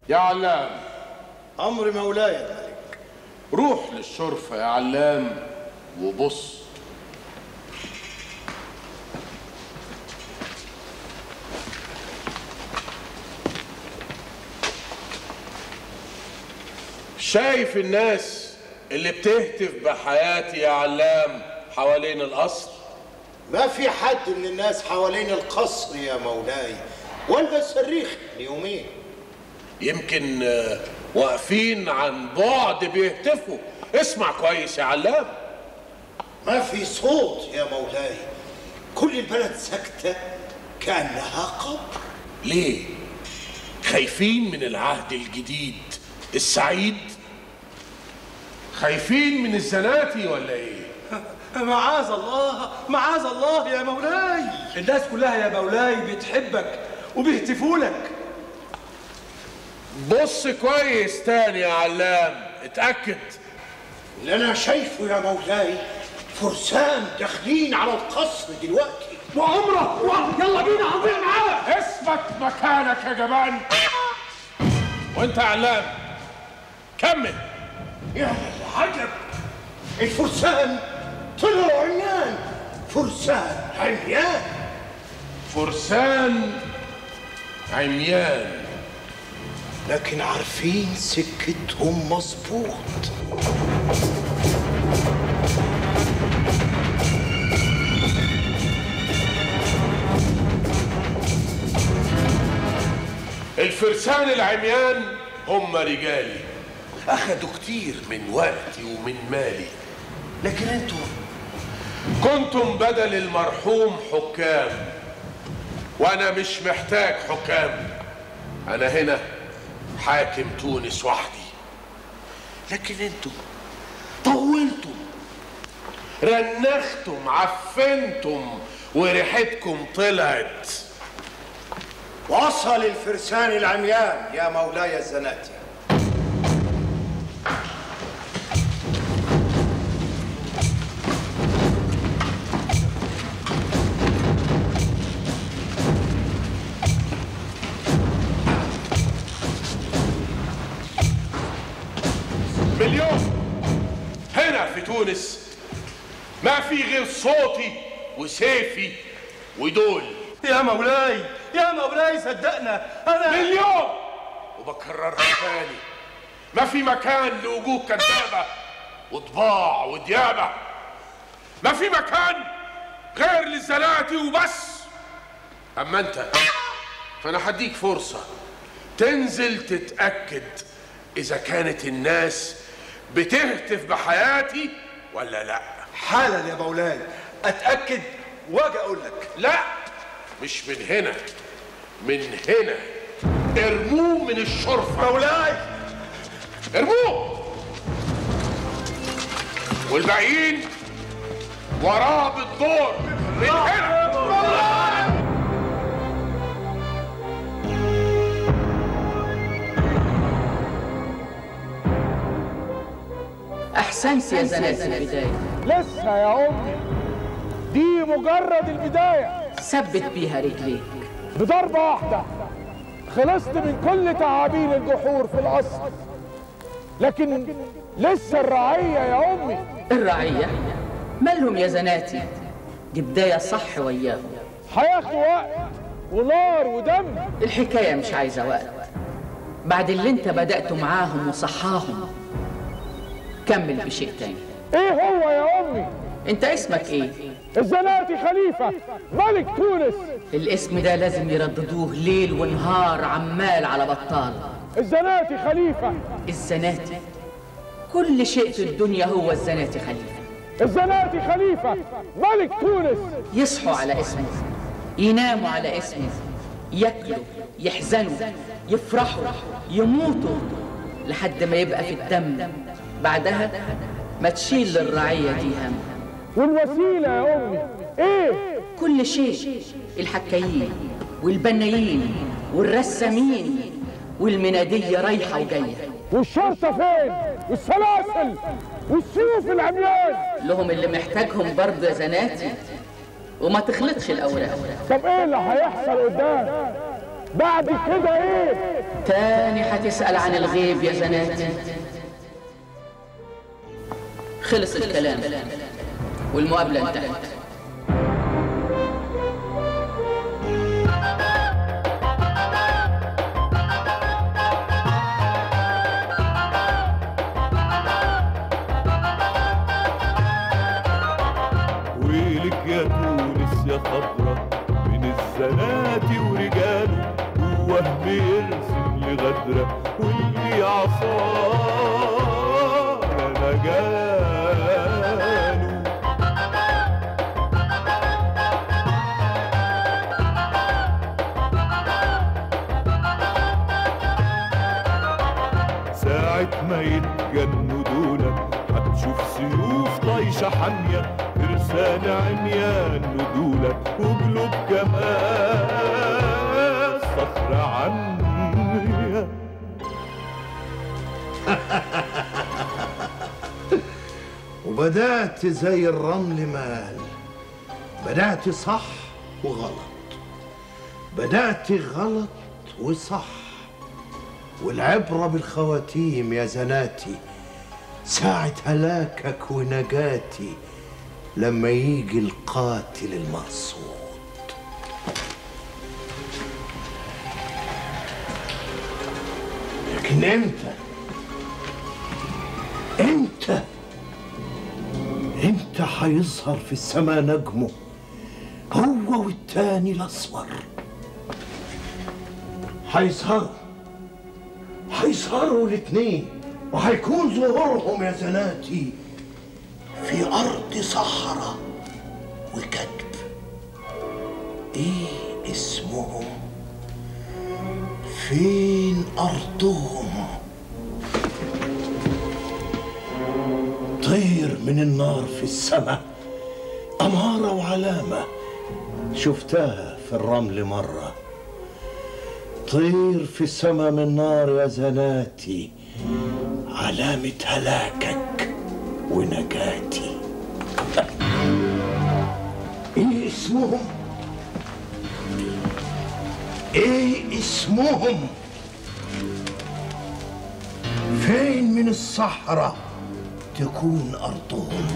يا علام أمر مولاي الملك روح للشرفة يا علام وبص شايف الناس اللي بتهتف بحياتي يا علام حوالين القصر ما في حد من الناس حوالين القصر يا مولاي ولا صريخ ليومين يمكن آه، واقفين عن بعد بيهتفوا اسمع كويس يا علام ما في صوت يا مولاي كل البلد ساكتة كأنها قبر ليه خايفين من العهد الجديد السعيد خايفين من الزناتي ولا ايه معاذ الله معاذ الله يا مولاي الناس كلها يا مولاي بتحبك وبيهتفوا لك بص كويس تاني يا علام اتأكد اللي أنا شايفه يا مولاي فرسان داخلين على القصر دلوقتي وعمره يلا بينا عظيم معاه اثبت مكانك يا جبان وانت يا علام كمل يا العجب الفرسان طلعوا عميان فرسان عميان فرسان عميان لكن عارفين سكتهم مظبوط الفرسان العميان هم رجالي اخدوا كتير من وقتي ومن مالي لكن انتم كنتم بدل المرحوم حكام وانا مش محتاج حكام انا هنا حاكم تونس وحدي لكن انتم طولتم رنختم عفنتم وريحتكم طلعت وصل الفرسان العميان يا مولاي الزناتي مليون هنا في تونس ما في غير صوتي وسيفي ودول يا مولاي يا مولاي صدقنا انا مليون وبكررها تاني ما في مكان لوجوه كذابة وطباع وديابة ما في مكان غير للزلاتي وبس أما أنت فأنا هديك فرصة تنزل تتأكد إذا كانت الناس بتهتف بحياتي ولا لأ حالا يا مولاي اتاكد واجي اقول لك لا مش من هنا من هنا ارموه من الشرفة مولاي ارموه والباقيين وراه بالدور من هنا أحسنت يا زناد في البداية لسه يا أمي دي مجرد البداية ثبت بيها رجليك بضربة واحدة خلصت من كل تعابين الجحور في القصر لكن لسه الرعية يا أمي الرعية مالهم يا زناتي دي بداية صح وياهم هياخدوا وقت ونار ودم الحكاية مش عايزة وقت بعد اللي انت بدأته معاهم وصحاهم كمل بشيء تاني إيه هو يا أمي انت اسمك ايه الزناتي خليفة ملك تونس الاسم ده لازم يرددوه ليل ونهار عمال على بطال الزناتي خليفة الزناتي كل شيء في الدنيا هو الزناتي خليفة الزناتي خليفة ملك تونس يصحوا على اسمه يناموا على اسمه ياكلوا يحزنوا يفرحوا يموتوا لحد ما يبقى في الدم بعدها ما تشيل للرعية دي هم والوسيلة يا أمي إيه كل شيء الحكايين والبنايين والرسامين والمنادية رايحة وجاية والشرطة فين والسلاسل والسيوف العميان لهم اللي محتاجهم برضه يا زناتي وما تخلطش الأوراق طب ايه اللي هيحصل قدام بعد كده ايه تاني هتسأل عن الغيب يا زناتي خلص الكلام والمقابلة انتهت ويلك يا تونس يا خضرة من الزناتي ورجاله ووهم يرسم لغدرة واللي عصاه انا جاله ساعة ما يتجنوا دولة هتشوف سيوف طايشة حامية فرسان عميان ندولة وقلوب كمان صخرة عمية وبدأت زي الرمل مال بدأت صح وغلط بدأت غلط وصح والعبرة بالخواتيم يا زناتي ساعة هلاكك ونجاتي لما يجي القاتل المقصود لكن امتى امتى امتى هيظهر في السماء نجمه هو والتاني الاسمر هيظهروا هيظهروا الاتنين وهيكون ظهورهم يا زناتي في ارض صحراء وكتب ايه اسمهم فين ارضهم طير من النار في السماء أمارة وعلامة شفتها في الرمل مرة طير في السماء من نار يا زناتي علامة هلاكك ونجاتي ايه اسمهم ايه اسمهم فين من الصحراء تكون أرضهم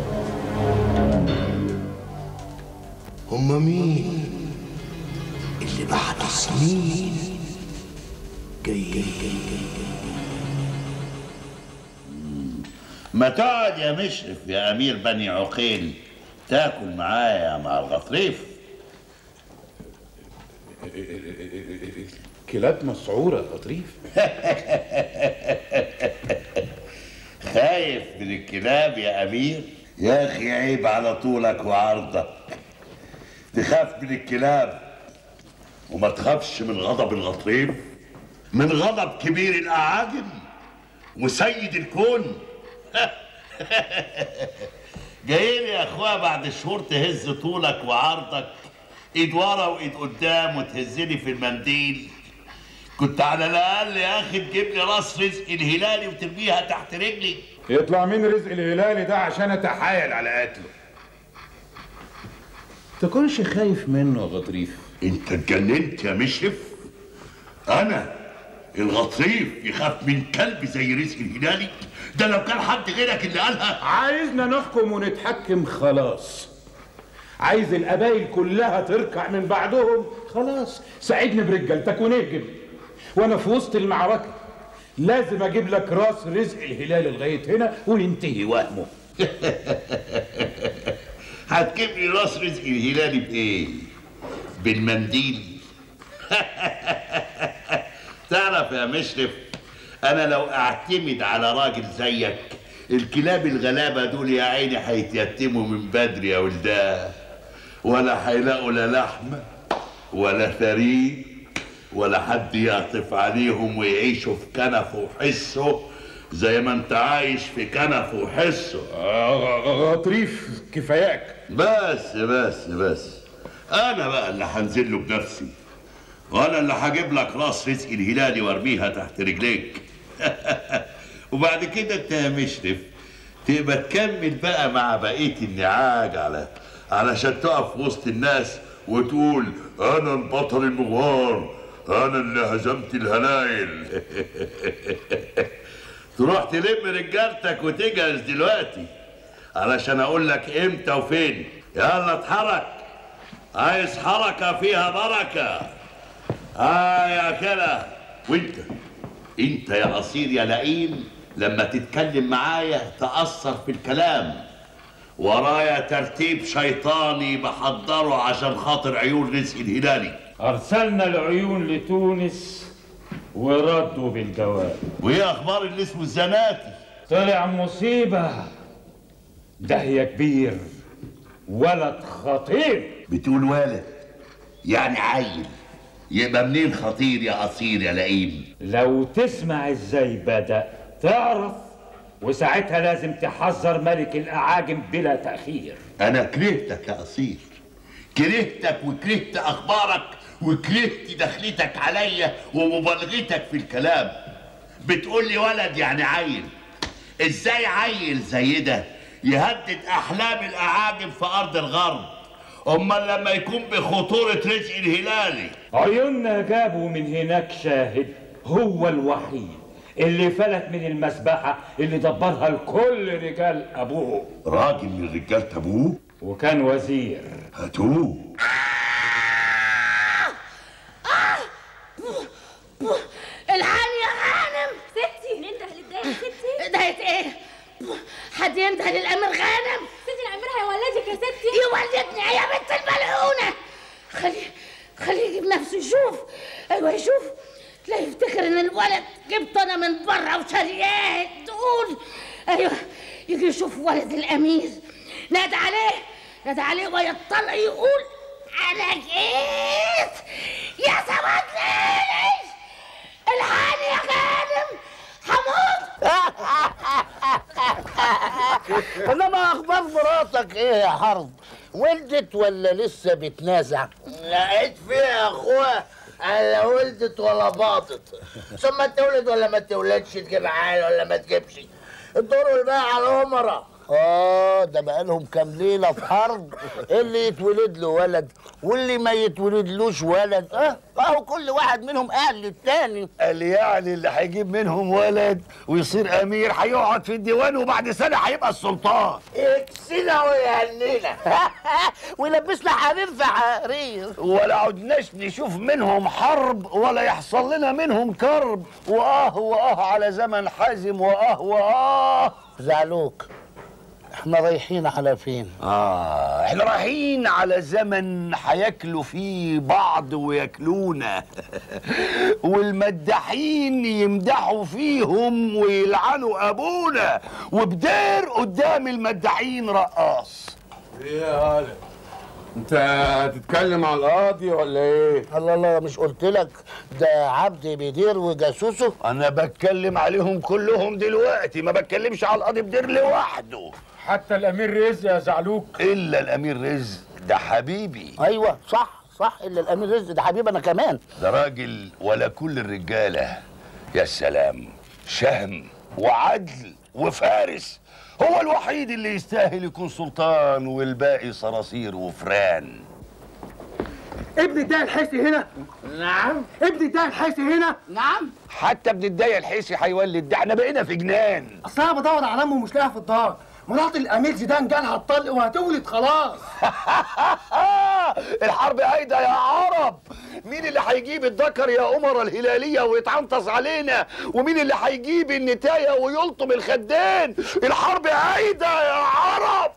هم مين اللي بعد سنين جايين ما تقعد يا مشرف يا امير بني عقيل تاكل معايا مع الغطريف كلاب مسعورة لطريف خايف من الكلاب يا امير يا اخي عيب على طولك وعرضك تخاف من الكلاب وما تخافش من غضب الغطريف من غضب كبير الاعاجم وسيد الكون جايين يا اخويا بعد شهور تهز طولك وعرضك ايد ورا وايد قدام وتهزني في المنديل كنت على الاقل يا اخي تجيب لي راس رزق الهلالي وترميها تحت رجلي يطلع مين رزق الهلالي ده عشان اتحايل على قتله تكونش خايف منه يا غطريف انت اتجننت يا مشرف انا الغطريف يخاف من كلب زي رزق الهلالي ده لو كان حد غيرك اللي قالها عايزنا نحكم ونتحكم خلاص عايز القبايل كلها تركع من بعدهم خلاص ساعدني برجالتك ونهجم وانا في وسط المعركه لازم اجيب لك راس رزق الهلال لغايه هنا وينتهي وهمه هتجيب لي راس رزق الهلالي بايه بالمنديل تعرف يا مشرف انا لو اعتمد على راجل زيك الكلاب الغلابه دول يا عيني هيتيتموا من بدري يا ولدان ولا هيلاقوا لا لحمه ولا ثريد ولا حد يعطف عليهم ويعيشوا في كنف وحسه زي ما انت عايش في كنف وحسه غطريف كفاياك بس بس بس انا بقى اللي هنزل له بنفسي وانا اللي هجيب لك راس رزق الهلالي وارميها تحت رجليك وبعد كده انت يا مشرف تبقى تكمل بقى مع بقيه النعاج على علشان تقف وسط الناس وتقول انا البطل المغوار انا اللي هزمت الهلايل تروح تلم رجالتك وتجهز دلوقتي علشان اقول لك امتى وفين يلا اتحرك عايز حركة فيها بركة اه يا كلا وانت انت يا قصير يا لئيم لما تتكلم معايا تأثر في الكلام ورايا ترتيب شيطاني بحضره عشان خاطر عيون رزق الهلالي أرسلنا العيون لتونس وردوا بالجواب وايه اخبار اللي اسمه الزناتي طلع مصيبة داهية كبير ولد خطير بتقول ولد يعني عيل يبقى منين خطير يا قصير يا لئيم لو تسمع ازاي بدأ تعرف وساعتها لازم تحذر ملك الأعاجم بلا تأخير انا كرهتك يا قصير كرهتك وكرهت اخبارك وكرهت دخلتك عليا ومبالغتك في الكلام بتقول لي ولد يعني عيل ازاي عيل زي ده يهدد احلام الاعاجم في ارض الغرب امال لما يكون بخطوره رزق الهلالي عيوننا جابوا من هناك شاهد هو الوحيد اللي فلت من المسبحة اللي دبرها لكل رجال أبوه راجل من رجاله ابوه وكان وزير هاتوه الحان يا غانم ستي ننده للداية يا ستي دهيت ايه حد ينده للامير غانم ستي الأمير هيولدك يا ستي يولدني يا بنت الملعونه خليه خليه يجيب نفسه يشوف ايوه يشوف لا يفتكر ان الولد جبته انا من بره وشرياه تقول ايوه يجي يشوف ولد الامير نادى عليه نادى عليه ويطلع يقول انا جيت يا سواد ليلي الحقني يا غانم هموت انما اخبار مراتك ايه يا حرب ولدت ولا لسه بتنازع لقيت فيها يا اخويا لا ولدت ولا باطت ثم تولد ولا ما تولدش تجيب عيل ولا ما تجيبش الدور بقى على الامراء اه ده بقى لهم كام ليله في حرب اللي يتولد له ولد واللي ما يتولدلوش ولد اه اهو كل واحد منهم اهل للتاني قال يعني اللي هيجيب منهم ولد ويصير امير هيقعد في الديوان وبعد سنه هيبقى السلطان اكسنا ويهنينا ويلبسنا حرير في حرير ولا عدناش نشوف منهم حرب ولا يحصل لنا منهم كرب واه واه على زمن حازم واه واه زعلوك احنا رايحين على فين آه احنا رايحين على زمن هياكلوا فيه بعض وياكلونا والمداحين يمدحوا فيهم ويلعنوا ابونا وبدير قدام المداحين رقاص ايه يا هلا انت هتتكلم على القاضي ولا ايه الله الله مش قلت لك ده عبد بدير وجاسوسه انا بتكلم عليهم كلهم دلوقتي ما بتكلمش على القاضي بدير لوحده حتى الامير رزق يا زعلوك الا الامير رزق ده حبيبي ايوه صح صح الا الامير رزق ده حبيبي انا كمان ده راجل ولا كل الرجاله يا سلام شهم وعدل وفارس هو الوحيد اللي يستاهل يكون سلطان والباقي صراصير وفران ابن الداي الحيسي هنا نعم ابن الداي الحيسي هنا نعم حتى ابن الداية الحيسي هيولد ده احنا بقينا في جنان اصل انا بدور على امه ومش لاقيها في الدار مرات الامير زيدان جالها الطلق وهتولد خلاص الحرب قايده يا عرب مين اللي هيجيب الذكر يا أمر الهلالية ويتعنطز علينا ومين اللي هيجيب النتاية ويلطم الخدين الحرب قايده يا عرب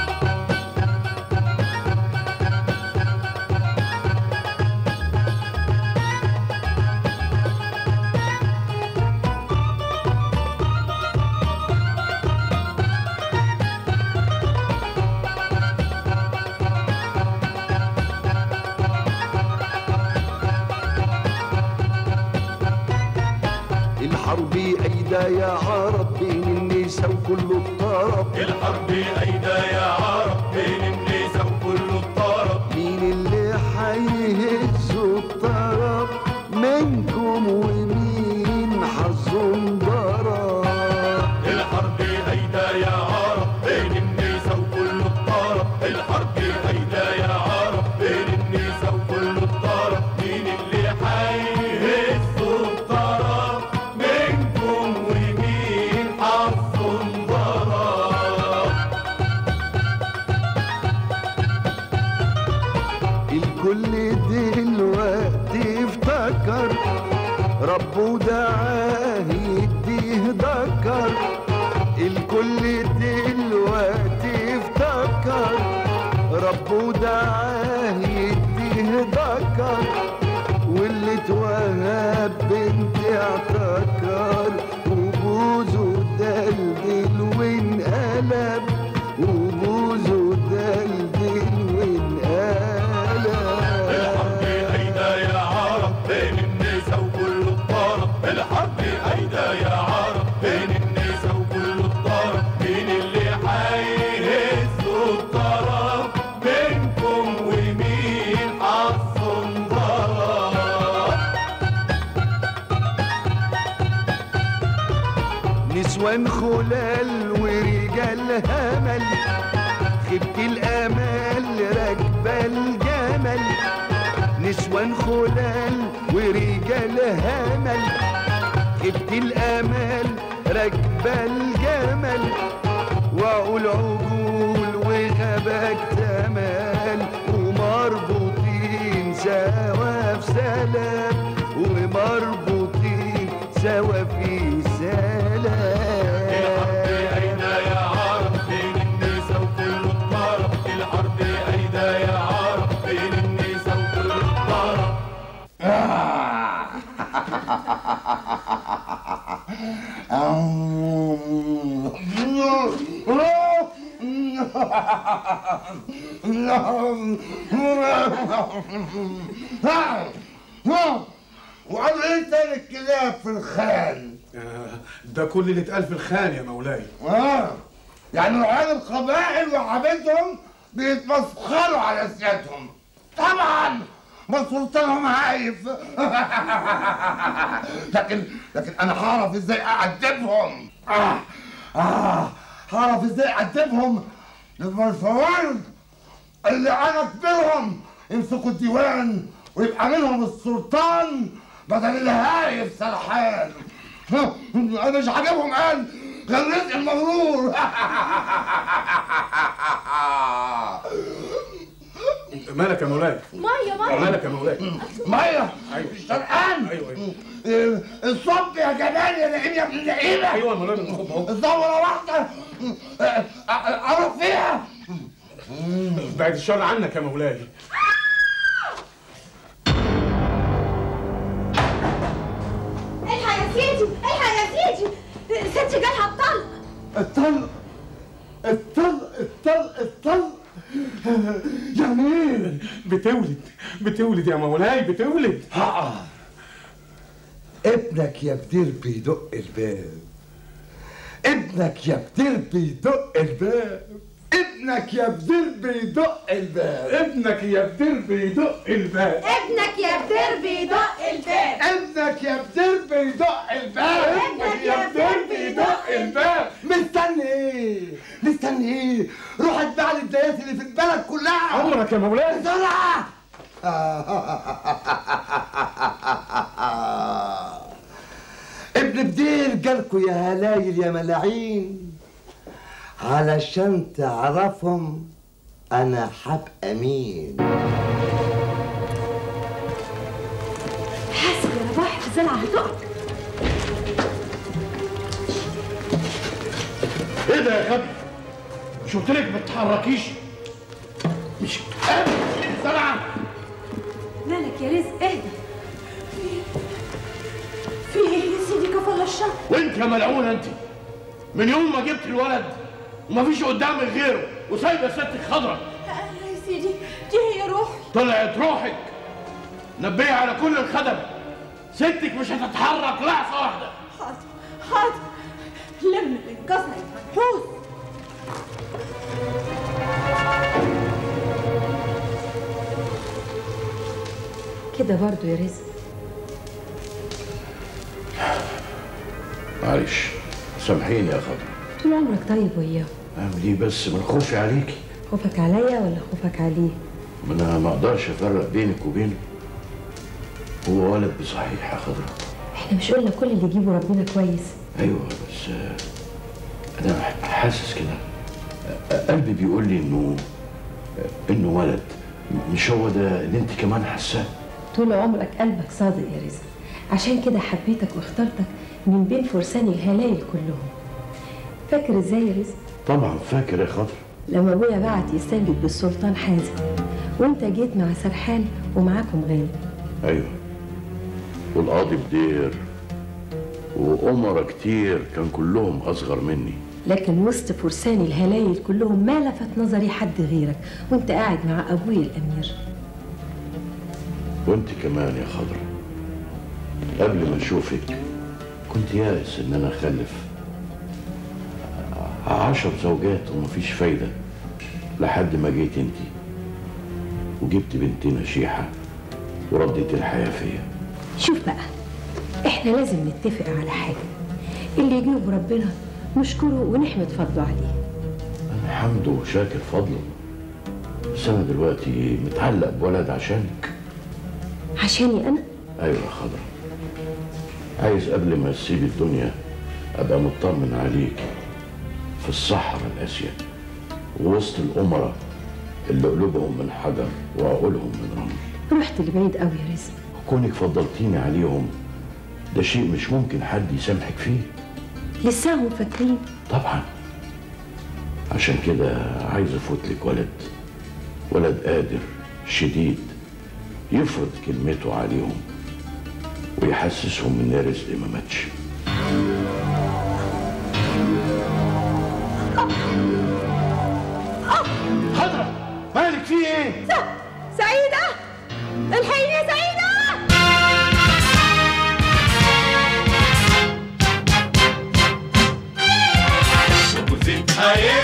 الحرب أيدا يا عرب بين النساء وكل الطرب الحرب أيدا يا عرب بين النساء وكل الطرب مين اللي حيهزوا الطرب منكم ومين حظه انضرب الحرب أيدا يا عرب بين النساء وكل الطرب الحرب أيدا يا عرب بين النساء وكل الطرب مين اللي حي ربه دعاه يديه ذكر الكل دلوقتي افتكر ربه دعاه يديه ذكر واللي اتوهب بنت اعتكر وبوزه دلدل وانقلب وبوزه دلدل وانقلب الحرب هيدا يا عرب بين النسا وكل الطرب الحرب هيدا يا عرب بين النسا وكل الطرب مين اللي حيهز الطرب بينكم ومين حصن ضرب نسوان خلال ورجال همل خبت الامل راكبه الجمل نسوان خلال ورجال همل خبت الامل راكبه الجمل واقول عجول وغابك تمل ومربوطين سوا في سلام ومربوطين سوا في سلام هيدا يا عرب بين النسا وكل الطرب الحرب هيدا يا عرب بين النسا وكل الطرب وقال ايه تاني الكلاب في الخان ده كل اللي اتقال في الخان يا مولاي اه يعني رعاة القبائل وعبيدهم بيتمسخروا على سيادهم طبعا ما سلطانهم عايف لكن لكن انا هعرف ازاي اعذبهم اه اه هعرف ازاي اعذبهم لما الفوائد اللي انا كبيرهم يمسكوا الديوان ويبقى منهم السلطان بدل الهايف سرحان انا مش عاجبهم قال غير رزق المغرور مالك يا مولاي ميه مالك يا مولاي ميه ايوه شرقان ايوه ايوه إيه، الصب يا جمال يا نعيم يا ابن اللعيبه ايوه يا مولاي بنصب اهو الدوره واحده إيه، أ- أ- اروح فيها بعد الشر عنك يا مولاي الحق يا سيدي الحق يا سيدي ستي جالها الطلق الطلق الطلق الطلق الطلق يعني ايه بتولد بتولد يا مولاي بتولد ها ابنك يا بدير بيدق الباب ابنك يا بدير بيدق الباب ابنك يا بدير بيدق الباب ابنك يا بدير بيدق الباب ابنك يا بدير بيدق الباب ابنك يا بدير بيدق الباب ابنك يا بدير بيدق الباب مستني ايه مستني ايه روح اتبع لي الدايات اللي في البلد كلها عمرك يا مولاي بسرعه ابن بدير جالكوا يا هلايل يا ملاعين علشان تعرفهم انا هبقى مين حاسب يا رباح الزلعه هتقع ايه ده يا غبي مش قلت لك ما تتحركيش مش قادر سرعه مالك يا رزق اهدى في ايه يا سيدي كفر الشر وانت يا ملعونه انت من يوم ما جبت الولد ومفيش قدامك غيره وسايبه ستك خضرا يا سيدي دي هي روحي طلعت روحك نبهي على كل الخدم ستك مش هتتحرك لحظه واحده حاضر حاضر لم اللي انكسر المنحوس كده برضو يا رزق معلش سامحيني يا خضر طول عمرك طيب وياه اعمل ايه بس من خوفي عليكي خوفك عليا ولا خوفك عليه ما انا ما اقدرش افرق بينك وبينه هو ولد بصحيح يا خضر احنا مش قلنا كل اللي يجيبه ربنا كويس ايوه بس آه، انا حاسس كده آه، قلبي بيقول لي انه آه، انه ولد مش هو ده اللي انت كمان حاساه طول عمرك قلبك صادق يا رزق عشان كده حبيتك واخترتك من بين فرسان الهلايل كلهم فاكر ازاي يا رزق طبعا فاكر يا خضر لما ابويا بعت يستنجد بالسلطان حازم وانت جيت مع سرحان ومعاكم غالي ايوه والقاضي بدير وأمرا كتير كان كلهم أصغر مني لكن وسط فرسان الهلايل كلهم ما لفت نظري حد غيرك وانت قاعد مع ابويا الامير وانت كمان يا خضرة قبل ما اشوفك كنت يائس ان انا اخلف عشر زوجات ومفيش فايدة لحد ما جيت انت وجبت بنتنا شيحة ورديت الحياة فيا شوف بقى احنا لازم نتفق على حاجه اللي يجيبه ربنا نشكره ونحمد فضله عليه انا حمده وشاكر فضله بس انا دلوقتي متعلق بولد عشانك عشاني انا ايوه يا خضرة عايز قبل ما تسيب الدنيا ابقى مطمن عليك في الصحراء القاسية ووسط الأمراء اللي قلوبهم من حجر وعقولهم من رمل رحت لبعيد قوي يا رزق كونك فضلتيني عليهم ده شيء مش ممكن حد يسامحك فيه لساهم فاكرين طبعا عشان كده عايز افوتلك ولد ولد قادر شديد يفرض كلمته عليهم ويحسسهم ان رزق ما ماتش خضرة مالك في ايه؟ سعيدة الحقيني يا سعيدة وزيد حياتي